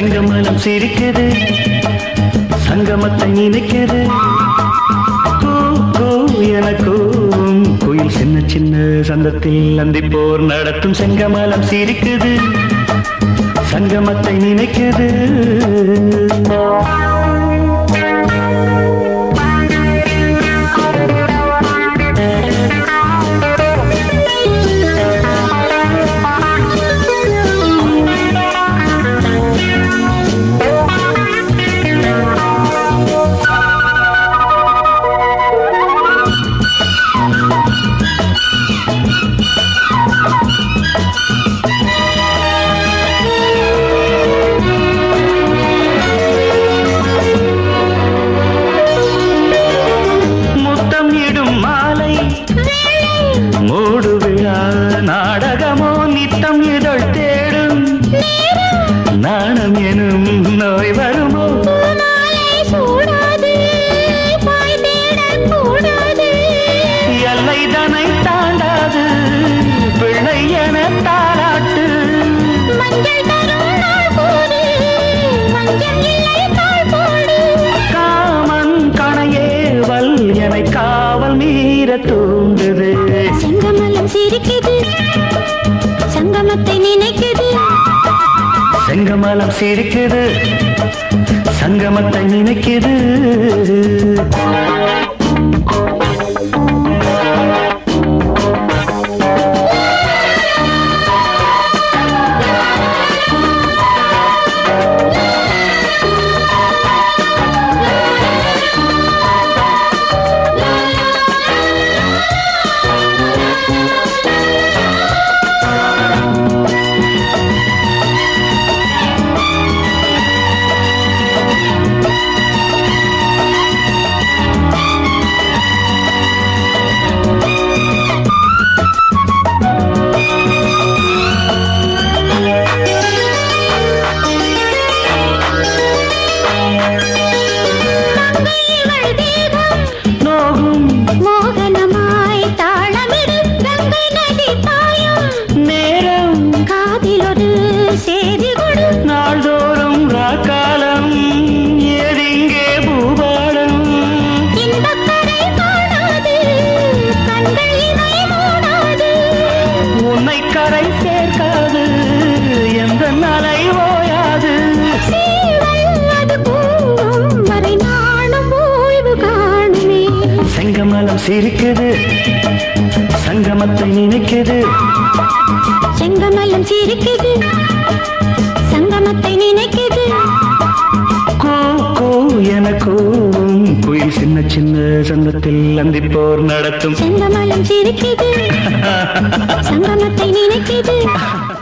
செங்கமலம் சிரிக்குது சங்கமத்தை நினைக்குது கூ, கூ எனக்கும் குயில் சின்ன சின்ன சந்தத்தில் அந்திப்போர் நடத்தும் செங்கமலம் சிரிக்குது சங்கமத்தை நினைக்குது முத்தம் இடும் மாலை மூடு விழா நாடகமோ நித்தம் இதழ் தேடும் நாணம் எனும் நோய் வருமோ எல்லை தனை தாண்டாது பிள்ளை என தாராட்டு காமன் கணையேவல் என காவல் மீற தூண்டுது செங்கமலம் சிரிக்குது சங்கமத்தை நினைக்குது செங்கமலம் சிரிக்குது சங்கமத்தை நினைக்குது இவள் தேகம் நோகும் மோகனமாய் தாளமிடு கங்கை நதி பாயும் நேரம் காதில் ஒரு செய்தி கொடு நாள்தோறும் ராக்காலம் ஏதிங்கே பூபாலம் இன்பக் கரை காணாது கண்கள் இமை மூடாது உன்னை கரை சேர்க்காது எந்த நலை ஓயாது சீவல் அது கூடும் வரை நாளும் ஓய்வு காணுமே செங்கமலம் சிரிக்குது சங்கமத்தை நினைக்குது செங்கமலம் சிரிக்குது சங்கமத்தை நினைக்குது கூ கூ எனக்கும் குயில் சின்ன சின்ன சந்தத்தில் அந்திப்போர் நடத்தும் செங்கமலம் சிரிக்குது சங்கமத்தை நினைக்குது